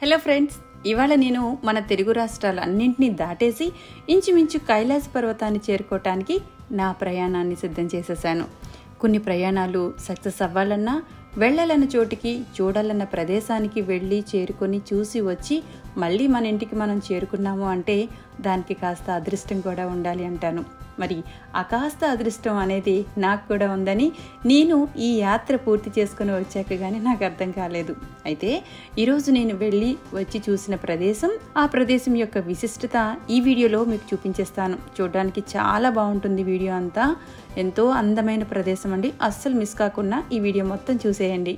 hello friends ఇవాళ నేను మన తెలుగు రాష్ట్రాలన్నింటినీ దాటేసి ఇంచుమించు కైలాస పర్వతాన్ని చేరుకోవటానికి నా ప్రయాణాన్ని సిద్ధం చేసేసాను కొన్ని ప్రయాణాలు సక్సెస్ అవ్వాలన్నా వెళ్ళాలన్న చోటికి చూడాలన్న ప్రదేశానికి వెళ్ళి చేరుకొని చూసి వచ్చి మళ్ళీ మన ఇంటికి మనం చేరుకున్నాము అంటే దానికి కాస్త అదృష్టం కూడా ఉండాలి అంటాను మరి ఆ కాస్త అదృష్టం అనేది నాకు కూడా ఉందని నేను ఈ యాత్ర పూర్తి చేసుకుని వచ్చాక కానీ నాకు అర్థం కాలేదు అయితే ఈరోజు నేను వెళ్ళి వచ్చి చూసిన ప్రదేశం ఆ ప్రదేశం యొక్క విశిష్టత ఈ వీడియోలో మీకు చూపించేస్తాను చూడడానికి చాలా బాగుంటుంది వీడియో అంతా ఎంతో అందమైన ప్రదేశం అండి అస్సలు మిస్ కాకుండా ఈ వీడియో మొత్తం చూసేయండి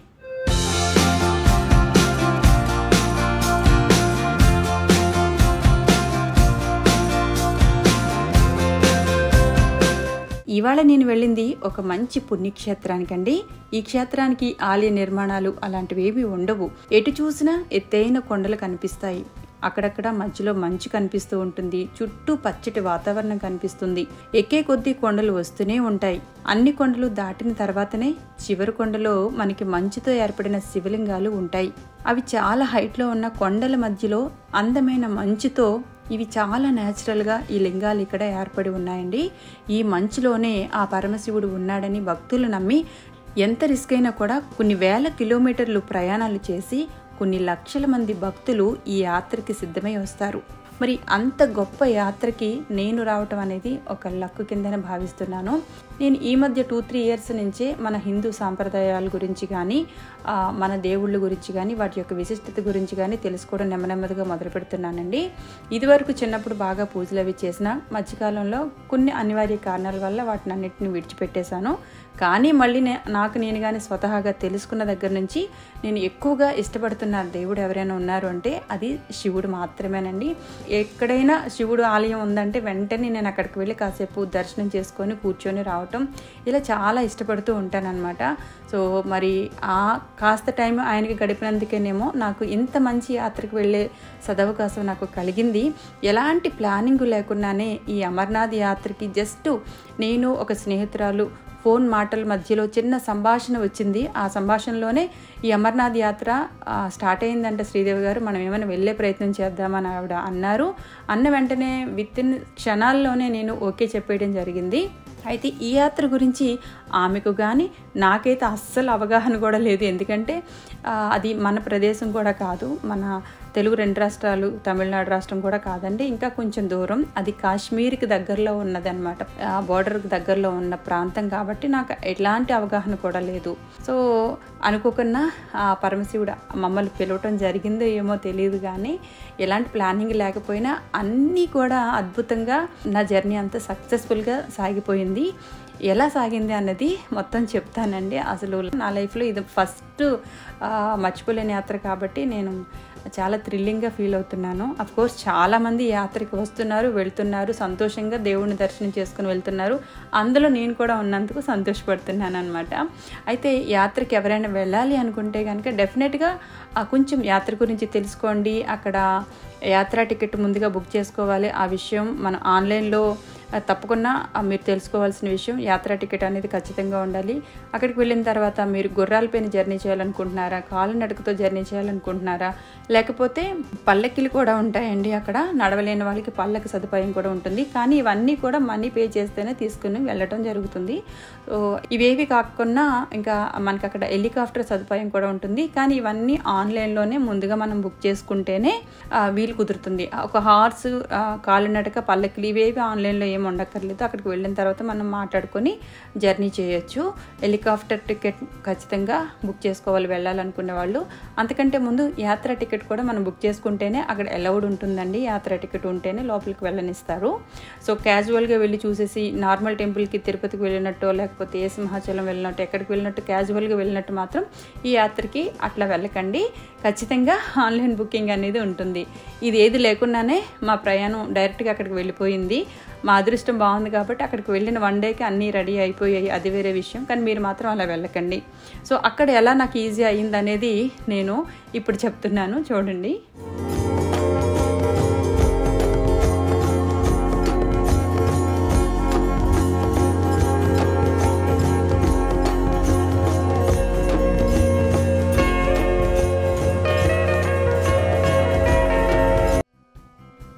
ఇవాళ నేను వెళ్ళింది ఒక మంచి పుణ్యక్షేత్రానికండి ఈ క్షేత్రానికి ఆలయ నిర్మాణాలు అలాంటివి ఏవి ఉండవు ఎటు చూసినా ఎత్తైన కొండలు కనిపిస్తాయి అక్కడక్కడ మధ్యలో మంచు కనిపిస్తూ ఉంటుంది చుట్టూ పచ్చటి వాతావరణం కనిపిస్తుంది ఎక్కే కొద్దీ కొండలు వస్తూనే ఉంటాయి అన్ని కొండలు దాటిన తర్వాతనే చివరి కొండలో మనకి మంచుతో ఏర్పడిన శివలింగాలు ఉంటాయి అవి చాలా హైట్లో ఉన్న కొండల మధ్యలో అందమైన మంచుతో ఇవి చాలా న్యాచురల్గా ఈ లింగాలు ఇక్కడ ఏర్పడి ఉన్నాయండి ఈ మంచులోనే ఆ పరమశివుడు ఉన్నాడని భక్తులు నమ్మి ఎంత రిస్క్ అయినా కూడా కొన్ని వేల కిలోమీటర్లు ప్రయాణాలు చేసి కొన్ని లక్షల మంది భక్తులు ఈ యాత్రకి సిద్ధమై వస్తారు మరి అంత గొప్ప యాత్రకి నేను రావటం అనేది ఒక లక్కు కిందనే భావిస్తున్నాను నేను ఈ మధ్య టూ త్రీ ఇయర్స్ నుంచే మన హిందూ సాంప్రదాయాల గురించి కానీ మన దేవుళ్ళ గురించి కానీ వాటి యొక్క విశిష్టత గురించి కానీ తెలుసుకోవడం నెమ్మదిగా మొదలు పెడుతున్నానండి ఇదివరకు చిన్నప్పుడు బాగా పూజలు అవి చేసిన మధ్యకాలంలో కొన్ని అనివార్య కారణాల వల్ల వాటిని అన్నింటిని విడిచిపెట్టేశాను కానీ మళ్ళీ నాకు నేను కానీ స్వతహాగా తెలుసుకున్న దగ్గర నుంచి నేను ఎక్కువగా ఇష్టపడుతున్న దేవుడు ఎవరైనా ఉన్నారు అంటే అది శివుడు మాత్రమేనండి ఎక్కడైనా శివుడు ఆలయం ఉందంటే వెంటనే నేను అక్కడికి వెళ్ళి కాసేపు దర్శనం చేసుకొని కూర్చొని రావటం ఇలా చాలా ఇష్టపడుతూ ఉంటానన్నమాట సో మరి ఆ కాస్త టైం ఆయనకి గడిపినందుకేనేమో నాకు ఇంత మంచి యాత్రకు వెళ్ళే సదవకాశం నాకు కలిగింది ఎలాంటి ప్లానింగ్ లేకుండానే ఈ అమర్నాథ్ యాత్రకి జస్ట్ నేను ఒక స్నేహితురాలు ఫోన్ మాటల మధ్యలో చిన్న సంభాషణ వచ్చింది ఆ సంభాషణలోనే ఈ అమర్నాథ్ యాత్ర స్టార్ట్ అయిందంటే శ్రీదేవి గారు మనం ఏమైనా వెళ్ళే ప్రయత్నం చేద్దామని ఆవిడ అన్నారు అన్న వెంటనే విత్ ఇన్ క్షణాల్లోనే నేను ఓకే చెప్పేయడం జరిగింది అయితే ఈ యాత్ర గురించి ఆమెకు కానీ నాకైతే అస్సలు అవగాహన కూడా లేదు ఎందుకంటే అది మన ప్రదేశం కూడా కాదు మన తెలుగు రెండు రాష్ట్రాలు తమిళనాడు రాష్ట్రం కూడా కాదండి ఇంకా కొంచెం దూరం అది కాశ్మీర్కి దగ్గరలో ఉన్నదనమాట ఆ బార్డర్కి దగ్గరలో ఉన్న ప్రాంతం కాబట్టి నాకు ఎలాంటి అవగాహన కూడా లేదు సో అనుకోకుండా ఆ పరమశివుడు మమ్మల్ని పిలవటం జరిగిందో ఏమో తెలియదు కానీ ఎలాంటి ప్లానింగ్ లేకపోయినా అన్నీ కూడా అద్భుతంగా నా జర్నీ అంతా సక్సెస్ఫుల్గా సాగిపోయింది ఎలా సాగింది అన్నది మొత్తం చెప్తానండి అసలు నా లైఫ్లో ఇది ఫస్ట్ మర్చిపోలేని యాత్ర కాబట్టి నేను చాలా థ్రిల్లింగ్గా ఫీల్ అవుతున్నాను అఫ్ కోర్స్ చాలామంది యాత్రకి వస్తున్నారు వెళ్తున్నారు సంతోషంగా దేవుడిని దర్శనం చేసుకుని వెళ్తున్నారు అందులో నేను కూడా ఉన్నందుకు సంతోషపడుతున్నాను అనమాట అయితే యాత్రకి ఎవరైనా వెళ్ళాలి అనుకుంటే కనుక డెఫినెట్గా కొంచెం యాత్ర గురించి తెలుసుకోండి అక్కడ యాత్రా టికెట్ ముందుగా బుక్ చేసుకోవాలి ఆ విషయం మన ఆన్లైన్లో తప్పకుండా మీరు తెలుసుకోవాల్సిన విషయం యాత్రా టికెట్ అనేది ఖచ్చితంగా ఉండాలి అక్కడికి వెళ్ళిన తర్వాత మీరు గుర్రాలపైన జర్నీ చేయాలనుకుంటున్నారా కాలు నడకతో జర్నీ చేయాలనుకుంటున్నారా లేకపోతే పల్లకిలు కూడా ఉంటాయండి అక్కడ నడవలేని వాళ్ళకి పల్లకి సదుపాయం కూడా ఉంటుంది కానీ ఇవన్నీ కూడా మనీ పే చేస్తేనే తీసుకుని వెళ్ళటం జరుగుతుంది సో ఇవేవి కాకుండా ఇంకా మనకి అక్కడ హెలికాప్టర్ సదుపాయం కూడా ఉంటుంది కానీ ఇవన్నీ ఆన్లైన్లోనే ముందుగా మనం బుక్ చేసుకుంటేనే వీలు కుదురుతుంది ఒక హార్స్ కాలినడక పల్లకిలు ఇవేవి ఆన్లైన్లో ఏమి ఉండక్కర్లేదు అక్కడికి వెళ్ళిన తర్వాత మనం మాట్లాడుకొని జర్నీ చేయొచ్చు హెలికాప్టర్ టికెట్ ఖచ్చితంగా బుక్ చేసుకోవాలి వెళ్ళాలనుకునే వాళ్ళు అంతకంటే ముందు యాత్ర టికెట్ కూడా మనం బుక్ చేసుకుంటేనే అక్కడ అలౌడ్ ఉంటుందండి యాత్ర టికెట్ ఉంటేనే లోపలికి వెళ్ళనిస్తారు సో క్యాజువల్గా వెళ్ళి చూసేసి నార్మల్ టెంపుల్కి తిరుపతికి వెళ్ళినట్టు లేకపోతే ఏ సింహాచలం వెళ్ళినట్టు ఎక్కడికి వెళ్ళినట్టు క్యాజువల్గా వెళ్ళినట్టు మాత్రం ఈ యాత్రకి అట్లా వెళ్ళకండి ఖచ్చితంగా ఆన్లైన్ బుకింగ్ అనేది ఉంటుంది ఇది ఏది లేకుండానే మా ప్రయాణం డైరెక్ట్గా అక్కడికి వెళ్ళిపోయింది మా అదృష్టం బాగుంది కాబట్టి అక్కడికి వెళ్ళిన వన్ డేకి అన్నీ రెడీ అయిపోయాయి అది వేరే విషయం కానీ మీరు మాత్రం అలా వెళ్ళకండి సో అక్కడ ఎలా నాకు ఈజీ అయ్యింది అనేది నేను ఇప్పుడు చెప్తున్నాను చూడండి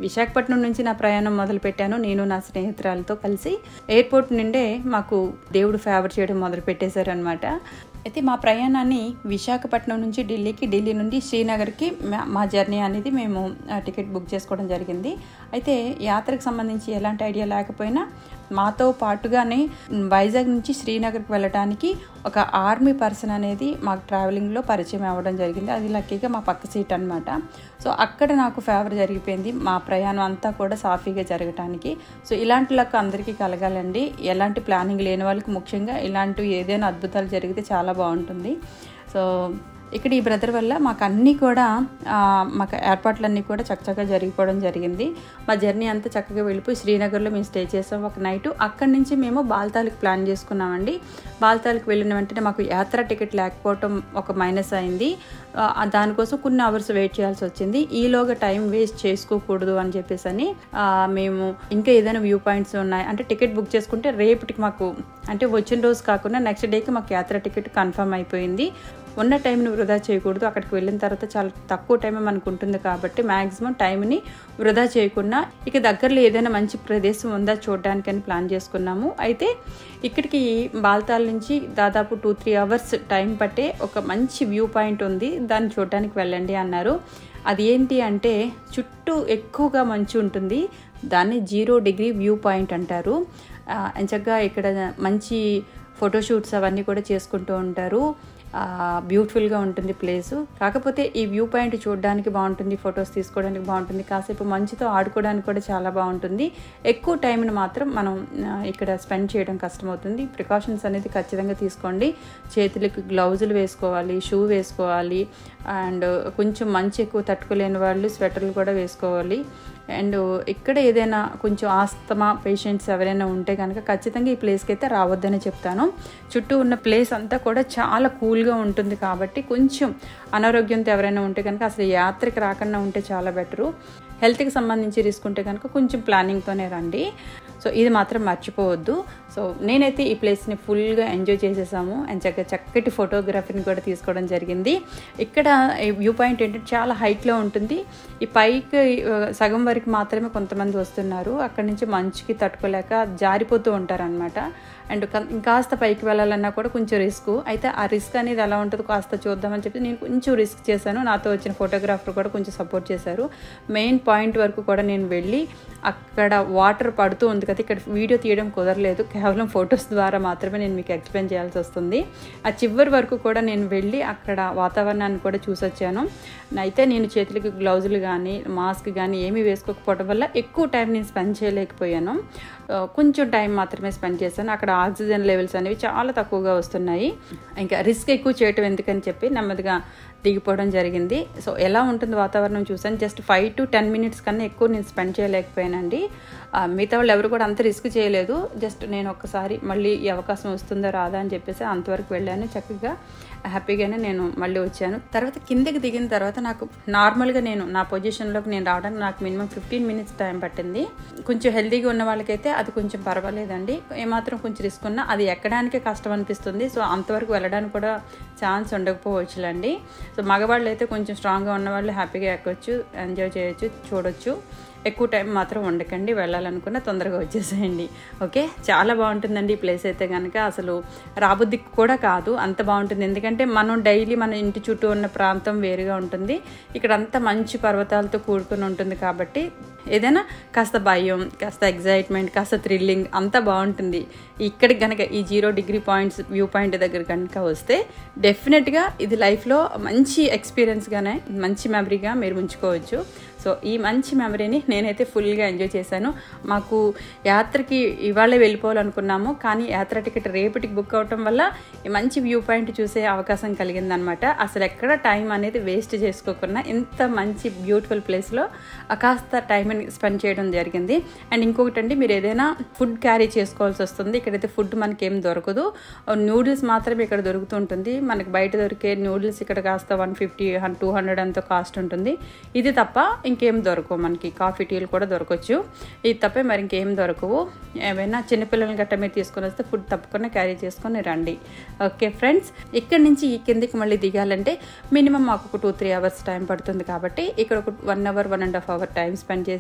విశాఖపట్నం నుంచి నా ప్రయాణం మొదలు పెట్టాను నేను నా స్నేహితురాలతో కలిసి ఎయిర్పోర్ట్ నుండే మాకు దేవుడు ఫేవర్ చేయడం మొదలు పెట్టేశారనమాట అయితే మా ప్రయాణాన్ని విశాఖపట్నం నుంచి ఢిల్లీకి ఢిల్లీ నుండి శ్రీనగర్కి మా- మా జర్నీ అనేది మేము ఆ, టికెట్ బుక్ చేసుకోవడం జరిగింది అయితే యాత్రకు సంబంధించి ఎలాంటి ఐడియా లేకపోయినా మాతో పాటుగానే వైజాగ్ నుంచి శ్రీనగర్కి వెళ్ళడానికి ఒక ఆర్మీ పర్సన్ అనేది మాకు ట్రావెలింగ్లో పరిచయం అవ్వడం జరిగింది అది లక్కీగా మా పక్క సీట్ అనమాట సో అక్కడ నాకు ఫేవర్ జరిగిపోయింది మా ప్రయాణం అంతా కూడా సాఫీగా జరగటానికి సో ఇలాంటి లక్ అందరికీ కలగాలండి ఎలాంటి ప్లానింగ్ లేని వాళ్ళకి ముఖ్యంగా ఇలాంటివి ఏదైనా అద్భుతాలు జరిగితే చాలా బాగుంటుంది సో ఇక్కడ ఈ బ్రదర్ వల్ల మాకు అన్నీ కూడా ఆ, మాకు ఏర్పాట్లన్నీ కూడా చక్కగా జరిగిపోవడం జరిగింది మా జర్నీ అంతా చక్కగా వెళ్ళిపోయి శ్రీనగర్లో మేము స్టే చేసాం ఒక నైట్ అక్కడి నుంచి మేము బాల్తాలకు ప్లాన్ చేసుకున్నామండి బాల్తాలకు వెళ్ళిన వెంటనే మాకు యాత్ర టికెట్ లేకపోవటం ఒక మైనస్ అయింది ఆ, దానికోసం కొన్ని అవర్స్ వెయిట్ చేయాల్సి వచ్చింది ఈలోగా టైం వేస్ట్ చేసుకోకూడదు అని చెప్పేసి అని ఆ, మేము ఇంకా ఏదైనా వ్యూ పాయింట్స్ ఉన్నాయి అంటే టికెట్ బుక్ చేసుకుంటే రేపటికి మాకు అంటే వచ్చిన రోజు కాకుండా నెక్స్ట్ డేకి మాకు యాత్ర టికెట్ కన్ఫర్మ్ అయిపోయింది ఉన్న టైంని వృధా చేయకూడదు అక్కడికి వెళ్ళిన తర్వాత చాలా తక్కువ టైమే మనకు ఉంటుంది కాబట్టి మ్యాక్సిమం టైంని వృధా చేయకుండా ఇక దగ్గరలో ఏదైనా మంచి ప్రదేశం ఉందా చూడడానికని ప్లాన్ చేసుకున్నాము అయితే ఇక్కడికి బాల్తాల్ నుంచి దాదాపు టూ త్రీ అవర్స్ టైం పట్టే ఒక మంచి వ్యూ పాయింట్ ఉంది దాన్ని చూడడానికి వెళ్ళండి అన్నారు అది ఏంటి అంటే చుట్టూ ఎక్కువగా మంచు ఉంటుంది దాన్ని జీరో డిగ్రీ వ్యూ పాయింట్ అంటారు ఆ, ఎంచక్కా ఇక్కడ మంచి ఫోటోషూట్స్ అవన్నీ కూడా చేసుకుంటూ ఉంటారు ఆ, బ్యూటిఫుల్గా ఉంటుంది ప్లేసు కాకపోతే ఈ వ్యూ పాయింట్ చూడడానికి బాగుంటుంది ఫొటోస్ తీసుకోవడానికి బాగుంటుంది కాసేపు మంచుతో ఆడుకోవడానికి కూడా చాలా బాగుంటుంది ఎక్కువ టైంని మాత్రం మనం ఆ, ఇక్కడ స్పెండ్ చేయడం కష్టమవుతుంది ప్రికాషన్స్ అనేది ఖచ్చితంగా తీసుకోండి చేతులకి గ్లౌజులు వేసుకోవాలి షూ వేసుకోవాలి అండ్ కొంచెం మంచి ఎక్కువ తట్టుకోలేని వాళ్ళు స్వెటర్లు కూడా వేసుకోవాలి అండ్ ఇక్కడ ఏదైనా కొంచెం ఆస్తమా పేషెంట్స్ ఎవరైనా ఉంటే కనుక ఖచ్చితంగా ఈ ప్లేస్కి అయితే రావద్దని చెప్తాను చుట్టూ ఉన్న ప్లేస్ అంతా కూడా చాలా కూల్గా ఉంటుంది కాబట్టి కొంచెం అనారోగ్యంతో ఎవరైనా ఉంటే కనుక అసలు యాత్రకి రాకుండా ఉంటే చాలా బెటరు హెల్త్కి సంబంధించి రిస్క్ ఉంటే కనుక కొంచెం ప్లానింగ్తోనే రండి సో ఇది మాత్రం మర్చిపోవద్దు సో నేనైతే ఈ ప్లేస్ని ఫుల్గా ఎంజాయ్ చేసేసాము అండ్ చక్క చక్కటి ఫోటోగ్రఫీని కూడా తీసుకోవడం జరిగింది ఇక్కడ ఈ వ్యూ పాయింట్ ఏంటంటే చాలా హైట్లో ఉంటుంది ఈ పైకి ఆ, సగం వరకు మాత్రమే కొంతమంది వస్తున్నారు అక్కడి నుంచి మంచుకి తట్టుకోలేక జారిపోతూ ఉంటారనమాట అండ్ క- ఇంకాస్త పైకి వెళ్ళాలన్నా కూడా కొంచెం రిస్క్ అయితే ఆ రిస్క్ అనేది ఎలా ఉంటుందో కాస్త చూద్దామని చెప్పి నేను కొంచెం రిస్క్ చేశాను నాతో వచ్చిన ఫోటోగ్రాఫర్ కూడా కొంచెం సపోర్ట్ చేశారు మెయిన్ పాయింట్ వరకు కూడా నేను వెళ్ళి అక్కడ వాటర్ పడుతూ ఉంది కదా ఇక్కడ వీడియో తీయడం కుదరలేదు కేవలం ఫొటోస్ ద్వారా మాత్రమే నేను మీకు ఎక్స్ప్లెయిన్ చేయాల్సి వస్తుంది ఆ చివరి వరకు కూడా నేను వెళ్ళి అక్కడ వాతావరణాన్ని కూడా చూసొచ్చాను అయితే నేను చేతులకి గ్లౌజులు కానీ మాస్క్ కానీ ఏమీ వేసుకోకపోవడం వల్ల ఎక్కువ టైం నేను స్పెండ్ చేయలేకపోయాను ఆ, కొంచెం టైం మాత్రమే స్పెండ్ చేశాను అక్కడ ఆక్సిజన్ లెవెల్స్ అనేవి చాలా తక్కువగా వస్తున్నాయి ఇంకా రిస్క్ ఎక్కువ చేయటం ఎందుకని చెప్పి నెమ్మదిగా దిగిపోవడం జరిగింది సో ఎలా ఉంటుంది వాతావరణం చూసాను just five to ten minutes కన్నా ఎక్కువ నేను స్పెండ్ చేయలేకపోయానండి ఆ, మిగతా వాళ్ళు ఎవరు కూడా అంత రిస్క్ చేయలేదు జస్ట్ నేను ఒక్కసారి మళ్ళీ ఈ అవకాశం వస్తుందా రాదా అని చెప్పేసి అంతవరకు వెళ్ళాను చక్కగా హ్యాపీగానే నేను మళ్ళీ వచ్చాను తర్వాత కిందకి దిగిన తర్వాత నాకు నార్మల్గా నేను నా పొజిషన్లోకి నేను రావడానికి నాకు మినిమం ఫిఫ్టీన్ మినిట్స్ టైం పట్టింది కొంచెం హెల్తీగా ఉన్న వాళ్ళకైతే అది కొంచెం పర్వాలేదండి ఏమాత్రం కొంచెం రిస్క్ ఉన్నా అది ఎక్కడానికే కష్టం అనిపిస్తుంది సో అంతవరకు వెళ్ళడానికి కూడా ఛాన్స్ ఉండకపోవచ్చులండి సో మగవాళ్ళు అయితే కొంచెం స్ట్రాంగ్గా ఉన్న వాళ్ళు హ్యాపీగా ఎక్కొచ్చు ఎంజాయ్ చేయొచ్చు చూడొచ్చు ఎక్కువ టైం మాత్రం ఉండకండి వెళ్ళాలనుకున్న తొందరగా వచ్చేసేయండి ఓకే చాలా బాగుంటుందండి ఈ ప్లేస్ అయితే కనుక అసలు రాబుద్ది కూడా కాదు అంత బాగుంటుంది ఎందుకంటే మనం డైలీ మన ఇంటి చుట్టూ ఉన్న ప్రాంతం వేరుగా ఉంటుంది ఇక్కడ అంతా మంచి పర్వతాలతో కూడుకుని ఉంటుంది కాబట్టి ఏదైనా కాస్త భయం కాస్త ఎగ్జైట్మెంట్ కాస్త థ్రిల్లింగ్ అంతా బాగుంటుంది ఇక్కడికి కనుక ఈ zero degree points view point దగ్గర కనుక వస్తే డెఫినెట్గా ఇది లైఫ్లో మంచి ఎక్స్పీరియన్స్గానే మంచి మెమరీగా మీరు ఉంచుకోవచ్చు సో ఈ మంచి మెమరీని నేనైతే ఫుల్గా ఎంజాయ్ చేశాను మాకు యాత్రకి ఇవాళే వెళ్ళిపోవాలనుకున్నాము కానీ యాత్ర టికెట్ రేపటికి బుక్ అవటం వల్ల ఈ మంచి వ్యూ పాయింట్ చూసే అవకాశం కలిగిందనమాట అసలు ఎక్కడ టైం అనేది వేస్ట్ చేసుకోకుండా ఇంత మంచి బ్యూటిఫుల్ ప్లేస్లో కాస్త టైంని స్పెండ్ చేయడం జరిగింది అండ్ ఇంకొకటి అండి మీరు ఏదైనా ఫుడ్ క్యారీ చేసుకోవాల్సి వస్తుంది ఇక్కడైతే ఫుడ్ మనకి ఏం దొరకదు నూడిల్స్ మాత్రమే ఇక్కడ దొరుకుతుంటుంది మనకి బయట దొరికే నూడిల్స్ ఇక్కడ కాస్త వన్ ఫిఫ్టీ టూ హండ్రెడ్ అంత కాస్ట్ ఉంటుంది ఇది తప్ప ఇంకేం దొరకవు మనకి కాఫీ టీలు కూడా దొరకవచ్చు ఇది తప్పే మరి ఇంకేం దొరకవు ఏమైనా చిన్నపిల్లల్ని గట్ట మీరు తీసుకొని వస్తే ఫుడ్ తప్పకుండా క్యారీ చేసుకొని రండి ఓకే ఫ్రెండ్స్ ఇక్కడి నుంచి ఈ కిందికి మళ్ళీ దిగాలంటే మినిమం మాకు ఒక టూ త్రీ అవర్స్ టైం పడుతుంది కాబట్టి ఇక్కడ ఒక one hour one and half hour time spend చేసి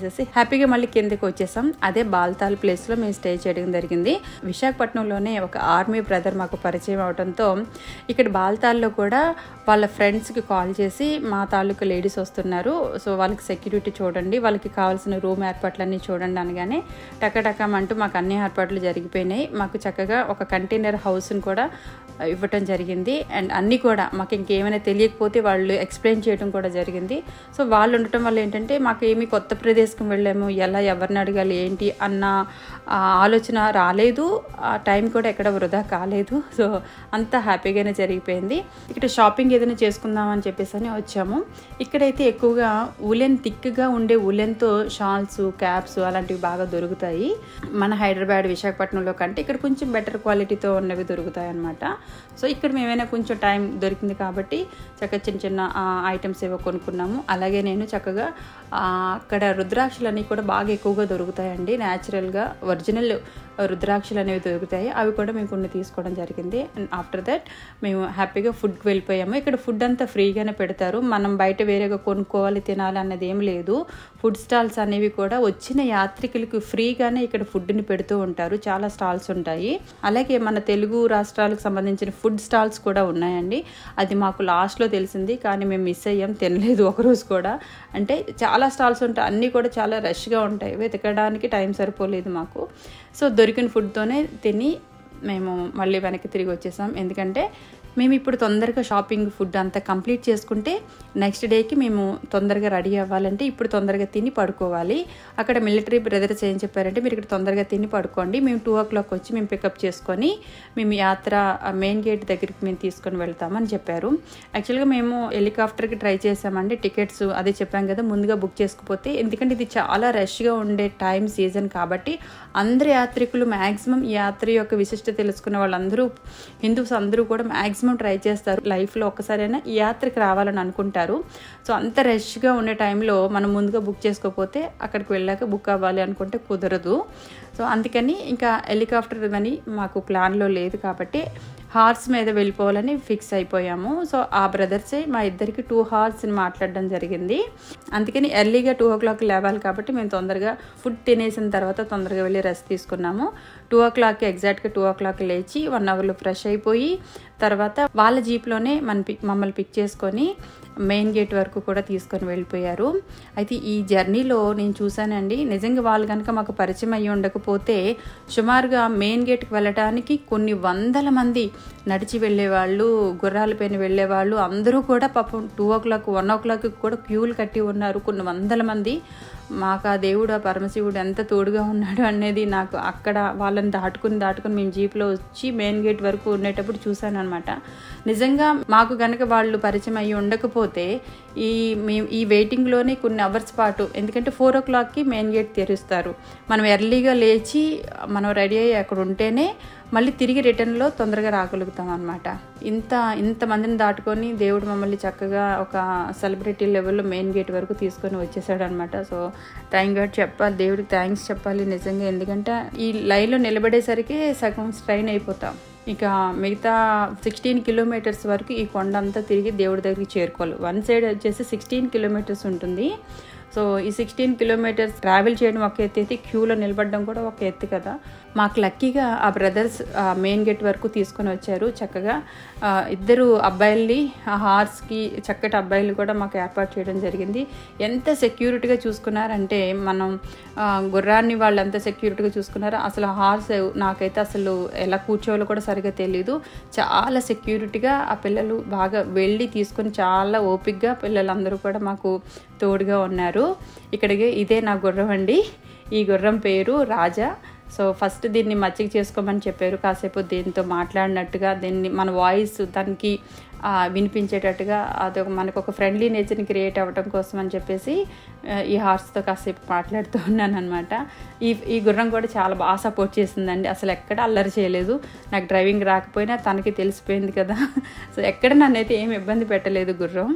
చేసేసి హ్యాపీగా మళ్ళీ కిందకి వచ్చేసాం అదే బాల్తాల్ ప్లేస్లో మేము స్టే చేయడం జరిగింది విశాఖపట్నంలోనే ఒక ఆర్మీ బ్రదర్ మాకు పరిచయం అవడంతో ఇక్కడ బాల్తాల్లో కూడా వాళ్ళ ఫ్రెండ్స్కి కాల్ చేసి మా తాలూకు లేడీస్ వస్తున్నారు సో వాళ్ళకి సెక్యూరిటీ చూడండి వాళ్ళకి కావాల్సిన రూమ్ ఏర్పాట్లన్నీ చూడండి అనగానే టకటకం అంటూ మాకు అన్ని ఏర్పాట్లు జరిగిపోయినాయి మాకు చక్కగా ఒక కంటైనర్ హౌస్ని కూడా ఇవ్వటం జరిగింది అండ్ అన్నీ కూడా మాకు ఇంకేమైనా తెలియకపోతే వాళ్ళు ఎక్స్ప్లెయిన్ చేయడం కూడా జరిగింది సో వాళ్ళు ఉండటం వల్ల ఏంటంటే మాకు ఏమి కొత్త ప్రదేశం వెళ్ళాము ఎలా ఎవరిని అడగాలి ఏంటి అన్న ఆ, ఆలోచన రాలేదు ఆ టైం కూడా ఎక్కడ వృధా కాలేదు సో అంతా హ్యాపీగానే జరిగిపోయింది ఇక్కడ షాపింగ్ ఏదైనా చేసుకుందాం అని చెప్పేసి అని వచ్చాము ఇక్కడైతే ఎక్కువగా ఉలెన్ థిక్గా ఉండే ఉలెన్తో షాల్స్ క్యాప్స్ అలాంటివి బాగా దొరుకుతాయి మన హైదరాబాద్ విశాఖపట్నంలో కంటే ఇక్కడ కొంచెం బెటర్ క్వాలిటీతో ఉన్నవి దొరుకుతాయి అనమాట సో ఇక్కడ మేమైనా కొంచెం టైం దొరికింది కాబట్టి చక్కగా చిన్న చిన్న ఐటమ్స్ ఏవో కొనుక్కున్నాము అలాగే నేను చక్కగా ఆ, అక్కడ రుద్రాక్షలు కూడా బాగా ఎక్కువగా దొరుకుతాయండి న్యాచురల్గా ఒరిజినల్ రుద్రాక్షలు అనేవి దొరుకుతాయి అవి కూడా మేము కొన్ని తీసుకోవడం జరిగింది అండ్ ఆఫ్టర్ దట్ మేము హ్యాపీగా ఫుడ్కి వెళ్ళిపోయాము ఇక్కడ ఫుడ్ అంతా ఫ్రీగానే పెడతారు మనం బయట వేరేగా కొనుక్కోవాలి తినాలి అన్నది ఏం లేదు ఫుడ్ స్టాల్స్ అనేవి కూడా వచ్చిన యాత్రికులకు ఫ్రీగానే ఇక్కడ ఫుడ్ని పెడుతూ ఉంటారు చాలా స్టాల్స్ ఉంటాయి అలాగే మన తెలుగు రాష్ట్రాలకు సంబంధించిన ఫుడ్ స్టాల్స్ కూడా ఉన్నాయండి అది మాకు లాస్ట్లో తెలిసింది కానీ మేము మిస్ అయ్యాం తినలేదు ఒకరోజు కూడా అంటే చాలా స్టాల్స్ ఉంటాయి అన్నీ కూడా చాలా రష్గా ఉంటాయి వెతకడానికి టైం సరిపోలేదు మాకు సో దొరికిన ఫుడ్తోనే తిని మేము మళ్ళీ వెనక్కి తిరిగి వచ్చేసాం ఎందుకంటే మేము ఇప్పుడు తొందరగా షాపింగ్ ఫుడ్ అంతా కంప్లీట్ చేసుకుంటే నెక్స్ట్ డేకి మేము తొందరగా రెడీ అవ్వాలంటే ఇప్పుడు తొందరగా తిని పడుకోవాలి అక్కడ మిలిటరీ బ్రదర్స్ ఏం చెప్పారంటే మీరు ఇక్కడ తొందరగా తిని పడుకోండి మేము టూ ఓ క్లాక్ వచ్చి మేము పికప్ చేసుకొని మేము యాత్ర మెయిన్ గేట్ దగ్గరికి మేము తీసుకొని వెళ్తామని చెప్పారు యాక్చువల్గా మేము హెలికాప్టర్కి ట్రై చేసామండి టికెట్స్ అదే చెప్పాం కదా ముందుగా బుక్ చేసుకుపోతే ఎందుకంటే ఇది చాలా రష్గా ఉండే టైం సీజన్ కాబట్టి అందరు యాత్రికులు మ్యాక్సిమం ఈ యాత్ర యొక్క విశిష్టత తెలుసుకున్న వాళ్ళందరూ హిందూస్ అందరూ కూడా మ్యాక్సిమం ట్రై చేస్తారు లైఫ్లో ఒక్కసారైనా ఈ యాత్రకి రావాలని అనుకుంటారు సో అంత రష్గా ఉండే టైంలో మనం ముందుగా బుక్ చేసుకోకపోతే అక్కడికి వెళ్ళాక బుక్ అవ్వాలి అనుకుంటే కుదరదు సో అందుకని ఇంకా హెలికాప్టర్ అని మాకు ప్లాన్లో లేదు కాబట్టి హార్స్ మీద వెళ్ళిపోవాలని ఫిక్స్ అయిపోయాము సో ఆ బ్రదర్సే మా ఇద్దరికి టూ హార్స్ని మాట్లాడడం జరిగింది అందుకని ఎర్లీగా టూ ఓ క్లాక్ లేవాలి కాబట్టి మేము తొందరగా ఫుడ్ తినేసిన తర్వాత తొందరగా వెళ్ళి రెస్ట్ తీసుకున్నాము టూ ఓ క్లాక్కి ఎగ్జాక్ట్గా టూ ఓ క్లాక్ లేచి వన్ అవర్లో ఫ్రెష్ అయిపోయి తర్వాత వాళ్ళ జీప్లోనే మన పిక్ మమ్మల్ని పిక్ చేసుకొని మెయిన్ గేట్ వరకు కూడా తీసుకొని వెళ్ళిపోయారు అయితే ఈ జర్నీలో నేను చూశానండి నిజంగా వాళ్ళు కనుక మాకు పరిచయం అయ్యి ఉండకపోతే సుమారుగా మెయిన్ గేట్కి వెళ్ళడానికి కొన్ని వందల మంది నడిచి వెళ్ళేవాళ్ళు గుర్రాలపైన వెళ్ళేవాళ్ళు అందరూ కూడా పాపం two o'clock one o'clock కూడా క్యూలు కట్టి ఉన్నారు కొన్ని వందల మంది మాకు ఆ దేవుడు ఆ పరమశివుడు ఎంత తోడుగా ఉన్నాడు అనేది నాకు అక్కడ వాళ్ళని దాటుకుని దాటుకుని మేము జీప్లో వచ్చి మెయిన్ గేట్ వరకు ఉండేటప్పుడు చూశాను అనమాట నిజంగా మాకు కనుక వాళ్ళు పరిచయం అయ్యి ఉండకపోతే ఈ మేము ఈ వెయిటింగ్లోనే కొన్ని అవర్స్ పాటు ఎందుకంటే ఫోర్ ఓ క్లాక్కి మెయిన్ గేట్ తెరుస్తారు మనం ఎర్లీగా లేచి మనం రెడీ అయ్యి అక్కడ ఉంటేనే మళ్ళీ తిరిగి రిటర్న్లో తొందరగా రాగలుగుతాం అనమాట ఇంత ఇంతమందిని దాటుకొని దేవుడు మమ్మల్ని చక్కగా ఒక సెలబ్రిటీ లెవెల్లో మెయిన్ గేట్ వరకు తీసుకొని వచ్చేసాడు అనమాట సో థ్యాంక్ గాడ్ చెప్పాలి దేవుడికి థ్యాంక్స్ చెప్పాలి నిజంగా ఎందుకంటే ఈ లైన్లో నిలబడేసరికి సగం స్ట్రైన్ అయిపోతాం ఇక మిగతా సిక్స్టీన్ కిలోమీటర్స్ వరకు ఈ కొండ అంతా తిరిగి దేవుడి దగ్గరికి చేరుకోవాలి వన్ సైడ్ వచ్చేసి సిక్స్టీన్ కిలోమీటర్స్ ఉంటుంది సో ఈ సిక్స్టీన్ కిలోమీటర్స్ ట్రావెల్ చేయడం ఒక ఎత్తు అయితే క్యూలో నిలబడడం కూడా ఒక ఎత్తు కదా మాకు లక్కీగా ఆ బ్రదర్స్ మెయిన్ గేట్ వరకు తీసుకొని వచ్చారు చక్కగా ఆ, ఇద్దరు అబ్బాయిల్ని ఆ హార్స్కి చక్కటి అబ్బాయిలు కూడా మాకు ఏర్పాటు చేయడం జరిగింది ఎంత సెక్యూరిటీగా చూసుకున్నారంటే మనం ఆ, గుర్రాన్ని వాళ్ళు ఎంత సెక్యూరిటీగా చూసుకున్నారో అసలు హార్స్ నాకైతే అసలు ఎలా కూర్చోవాలో కూడా సరిగా తెలియదు చాలా సెక్యూరిటీగా ఆ పిల్లలు బాగా వెళ్ళి తీసుకొని చాలా ఓపిక్గా పిల్లలందరూ కూడా మాకు తోడుగా ఉన్నారు ఇక్కడికి ఇదే నా గుర్రం అండి ఈ గుర్రం పేరు రాజా సో ఫస్ట్ దీన్ని మచ్చిక చేసుకోమని చెప్పారు కాసేపు దీంతో మాట్లాడినట్టుగా దీన్ని మన వాయిస్ దానికి ఆ, వినిపించేటట్టుగా అదొక మనకు ఒక ఫ్రెండ్లీ నేచర్ని క్రియేట్ అవ్వడం కోసం అని చెప్పేసి ఆ, ఈ హార్స్తో కాసేపు మాట్లాడుతూ ఉన్నాను అనమాట ఈ ఈ గుర్రం కూడా చాలా బాగా సపోర్ట్ చేసిందండి అసలు ఎక్కడ అల్లరి చేయలేదు నాకు డ్రైవింగ్ రాకపోయినా తనకి తెలిసిపోయింది కదా సో ఎక్కడ నన్నైతే ఏం ఇబ్బంది పెట్టలేదు గుర్రం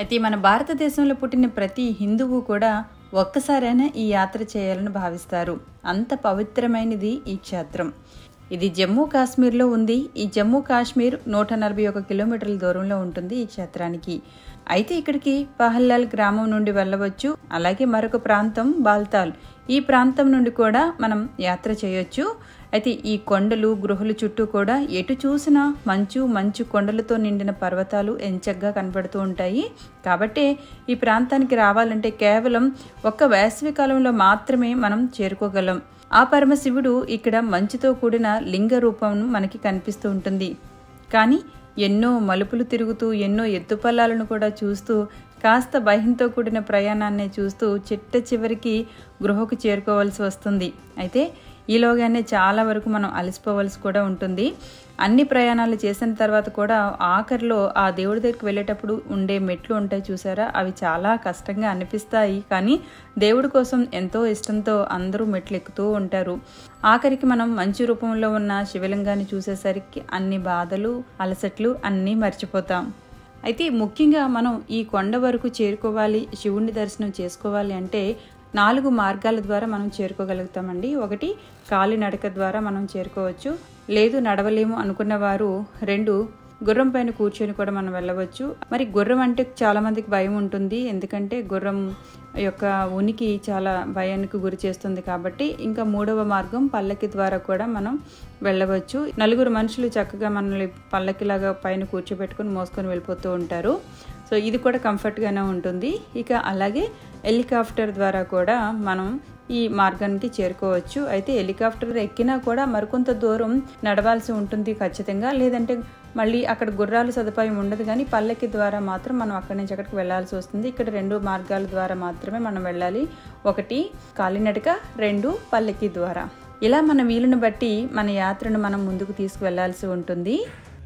అయితే మన భారతదేశంలో పుట్టిన ప్రతి హిందువు కూడా ఒక్కసారైనా ఈ యాత్ర చేయాలని భావిస్తారు అంత పవిత్రమైనది ఈ క్షేత్రం ఇది జమ్మూ కాశ్మీర్లో ఉంది ఈ జమ్మూ కాశ్మీర్ నూట నలభై ఒక కిలోమీటర్ల దూరంలో ఉంటుంది ఈ క్షేత్రానికి అయితే ఇక్కడికి పహల్లాల్ గ్రామం నుండి వెళ్ళవచ్చు అలాగే మరొక ప్రాంతం బాల్తాల్ ఈ ప్రాంతం నుండి కూడా మనం యాత్ర చేయొచ్చు అయితే ఈ కొండలు గృహల చుట్టూ కూడా ఎటు చూసినా మంచు మంచు కొండలతో నిండిన పర్వతాలు ఎంచగ్గా కనబడుతూ ఉంటాయి కాబట్టి ఈ ప్రాంతానికి రావాలంటే కేవలం ఒక్క వేసవి కాలంలో మాత్రమే మనం చేరుకోగలం ఆ పరమశివుడు ఇక్కడ మంచుతో కూడిన లింగ రూపం మనకి కనిపిస్తూ ఉంటుంది కానీ ఎన్నో మలుపులు తిరుగుతూ ఎన్నో ఎత్తుపల్లాలను కూడా చూస్తూ కాస్త భయంతో కూడిన ప్రయాణాన్ని చూస్తూ చిట్ట చివరికి గృహకు చేరుకోవాల్సి వస్తుంది అయితే ఈలోగానే చాలా వరకు మనం అలసిపోవలసి కూడా ఉంటుంది అన్ని ప్రయాణాలు చేసిన తర్వాత కూడా ఆఖరిలో ఆ దేవుడి దగ్గరికి వెళ్ళేటప్పుడు ఉండే మెట్లు ఉంటాయి చూసారా అవి చాలా కష్టంగా అనిపిస్తాయి కానీ దేవుడి కోసం ఎంతో ఇష్టంతో అందరూ మెట్లు ఎక్కుతూ ఉంటారు ఆఖరికి మనం మంచి రూపంలో ఉన్న శివలింగాన్ని చూసేసరికి అన్ని బాధలు అలసట్లు అన్నీ మర్చిపోతాం అయితే ముఖ్యంగా మనం ఈ కొండ వరకు చేరుకోవాలి శివుణ్ణి దర్శనం చేసుకోవాలి అంటే నాలుగు మార్గాల ద్వారా మనం చేరుకోగలుగుతామండి ఒకటి కాలినడక ద్వారా మనం చేరుకోవచ్చు లేదు నడవలేము అనుకున్న వారు రెండు గుర్రం పైన కూర్చొని కూడా మనం వెళ్ళవచ్చు మరి గుర్రం అంటే చాలా మందికి భయం ఉంటుంది ఎందుకంటే గుర్రం యొక్క ఉనికి చాలా భయానికి గురి చేస్తుంది కాబట్టి ఇంకా మూడవ మార్గం పల్లకి ద్వారా కూడా మనం వెళ్ళవచ్చు నలుగురు మనుషులు చక్కగా మనల్ని పల్లకిలాగా పైన కూర్చోబెట్టుకొని మోసుకొని వెళ్ళిపోతూ ఉంటారు సో ఇది కూడా కంఫర్ట్గానే ఉంటుంది ఇక అలాగే హెలికాప్టర్ ద్వారా కూడా మనం ఈ మార్గానికి చేరుకోవచ్చు అయితే హెలికాప్టర్ ఎక్కినా కూడా మరికొంత దూరం నడవాల్సి ఉంటుంది ఖచ్చితంగా లేదంటే మళ్ళీ అక్కడ గుర్రాలు సదుపాయం ఉండదు కానీ పల్లకి ద్వారా మాత్రం మనం అక్కడి నుంచి అక్కడికి వెళ్ళాల్సి వస్తుంది ఇక్కడ రెండు మార్గాల ద్వారా మాత్రమే మనం వెళ్ళాలి ఒకటి కాలినడక రెండు పల్లకి ద్వారా ఇలా మన వీలుని బట్టి మన యాత్రను మనం ముందుకు తీసుకువెళ్లాల్సి ఉంటుంది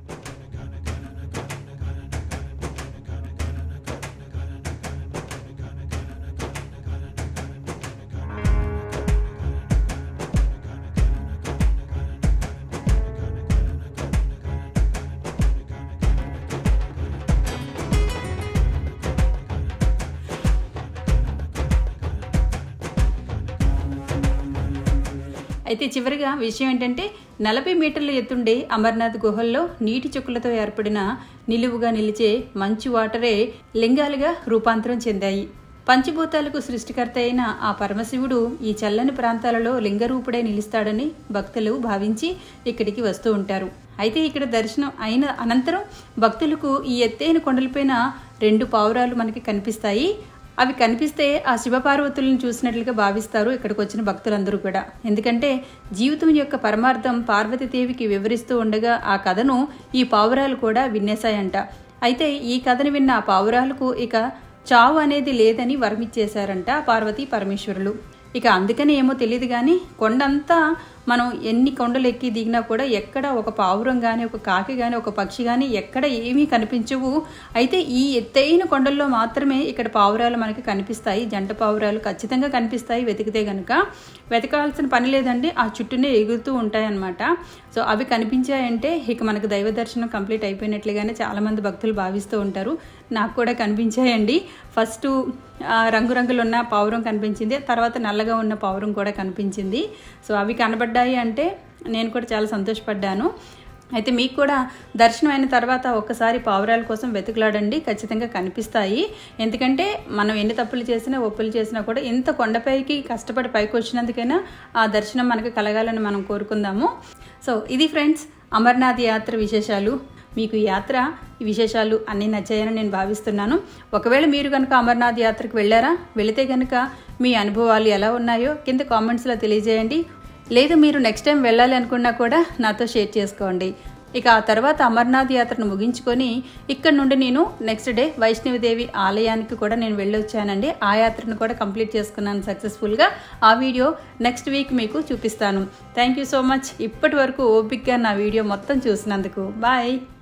అయితే చివరిగా విషయం ఏంటంటే నలభై మీటర్ల ఎత్తుండే అమర్నాథ్ గుహల్లో నీటి చుక్కలతో ఏర్పడిన నిలువుగా నిలిచే మంచు వాటరే లింగాలుగా రూపాంతరం చెందాయి పంచభూతాలకు సృష్టికర్త అయిన ఆ పరమశివుడు ఈ చల్లని ప్రాంతాలలో లింగరూపుడై నిలుస్తాడని భక్తులు భావించి ఇక్కడికి వస్తూ ఉంటారు అయితే ఇక్కడ దర్శనం అయిన అనంతరం భక్తులకు ఈ ఎత్తైన కొండలపైన రెండు పావురాలు మనకి కనిపిస్తాయి అవి కనిపిస్తే ఆ శివపార్వతులను చూసినట్లుగా భావిస్తారు ఇక్కడికి వచ్చిన భక్తులందరూ కూడా ఎందుకంటే జీవితం యొక్క పరమార్థం పార్వతీదేవికి వివరిస్తూ ఉండగా ఆ కథను ఈ పావురాలు కూడా విన్నేశాయంట అయితే ఈ కథను విన్న ఆ పావురాలకు ఇక చావు అనేది లేదని వరమిచ్చేశారంట పార్వతీ పరమేశ్వరులు ఇక అందుకని ఏమో తెలియదు కానీ కొండంతా మనం ఎన్ని కొండలు ఎక్కి దిగినా కూడా ఎక్కడ ఒక పావురం కానీ ఒక కాకి కానీ ఒక పక్షి కానీ ఎక్కడ ఏమీ కనిపించవు అయితే ఈ ఎత్తైన కొండల్లో మాత్రమే ఇక్కడ పావురాలు మనకి కనిపిస్తాయి జంట పావురాలు ఖచ్చితంగా కనిపిస్తాయి వెతికితే కనుక వెతకాల్సిన పని లేదండి ఆ చుట్టూనే ఎగురుతూ ఉంటాయి అన్నమాట సో అవి కనిపించాయంటే ఇక మనకు దైవ దర్శనం కంప్లీట్ అయిపోయినట్లుగానే చాలామంది భక్తులు భావిస్తూ ఉంటారు నాకు కూడా కనిపించాయండి ఫస్ట్ రంగురంగులు ఉన్న పావురం కనిపించింది తర్వాత నల్లగా ఉన్న పావురం కూడా కనిపించింది సో అవి కనబడ్డాయి అంటే నేను కూడా చాలా సంతోషపడ్డాను అయితే మీకు కూడా దర్శనం అయిన తర్వాత ఒక్కసారి పావురాల కోసం వెతుకులాడండి ఖచ్చితంగా కనిపిస్తాయి ఎందుకంటే మనం ఎన్ని తప్పులు చేసినా ఒప్పులు చేసినా కూడా ఇంత కొండపైకి కష్టపడి పైకి వచ్చినందుకైనా ఆ దర్శనం మనకు కలగాలని మనం కోరుకుందాము సో ఇది ఫ్రెండ్స్ అమర్నాథ్ యాత్ర విశేషాలు మీకు ఈ యాత్ర ఈ విశేషాలు అన్నీ నచ్చాయని నేను భావిస్తున్నాను ఒకవేళ మీరు కనుక అమర్నాథ్ యాత్రకు వెళ్ళారా వెళితే కనుక మీ అనుభవాలు ఎలా ఉన్నాయో కింద కామెంట్స్లో తెలియజేయండి లేదు మీరు నెక్స్ట్ టైం వెళ్ళాలి అనుకున్నా కూడా నాతో షేర్ చేసుకోండి ఇక ఆ తర్వాత అమర్నాథ్ యాత్రను ముగించుకొని ఇక్కడ నుండి నేను నెక్స్ట్ డే వైష్ణవిదేవి ఆలయానికి కూడా నేను వెళ్ళొచ్చానండి ఆ యాత్రను కూడా కంప్లీట్ చేసుకున్నాను సక్సెస్ఫుల్గా ఆ వీడియో నెక్స్ట్ వీక్ మీకు చూపిస్తాను థ్యాంక్ యూ సో మచ్ ఇప్పటి వరకు ఓపిక్గా నా వీడియో మొత్తం చూసినందుకు బాయ్